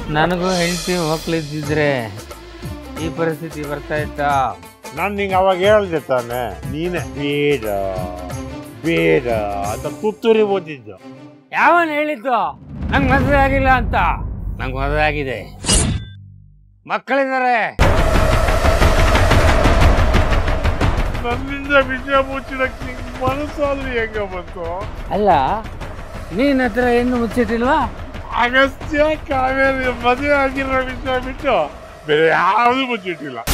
ನನಗೂ ಹೆಂಡತಿ ಮಕ್ಳು ಇದ್ದಿದ್ರೆ ಈ ಪರಿಸ್ಥಿತಿ ಬರ್ತಾ ಇತ್ತಾ ನಾನು ನಿಂಗೆ ಅವಾಗ ಹೇಳ್ದೆ ತಾನೆ ನೀನೆ ಬೇಡ ಬೇಡ ಅಂತ ತುತ್ತೂರಿ ಓದಿದ್ದು ಯಾವನ್ ಹೇಳಿದ್ದು ನಂಗೆ ಮದುವೆ ಆಗಿಲ್ಲ ಅಂತ ನಂಗೆ ಮದುವೆ ಆಗಿದೆ ಮಕ್ಕಳಿದ್ದಾರೆ ನನ್ನಿಂದ ವಿಷಯ ಮುಚ್ಚಿಡಕ್ಕೆ ನಿಂಗೆ ಮನಸ್ಸಾದ್ರೂ ಹೆಂಗ ಬಂತು ಅಲ್ಲ ನೀನ್ ಹತ್ರ ಏನು ಮುಚ್ಚಿಟ್ಟಿಲ್ವಾ ಅಗಸ್ತ್ಯ ಕಾವೇರಿ ಮದುವೆ ಆಗಿರೋ ವಿಷಯ ಬಿಟ್ಟು ಬೇರೆ ಯಾವುದು ಮುಚ್ಚಿಟ್ಟಿಲ್ಲ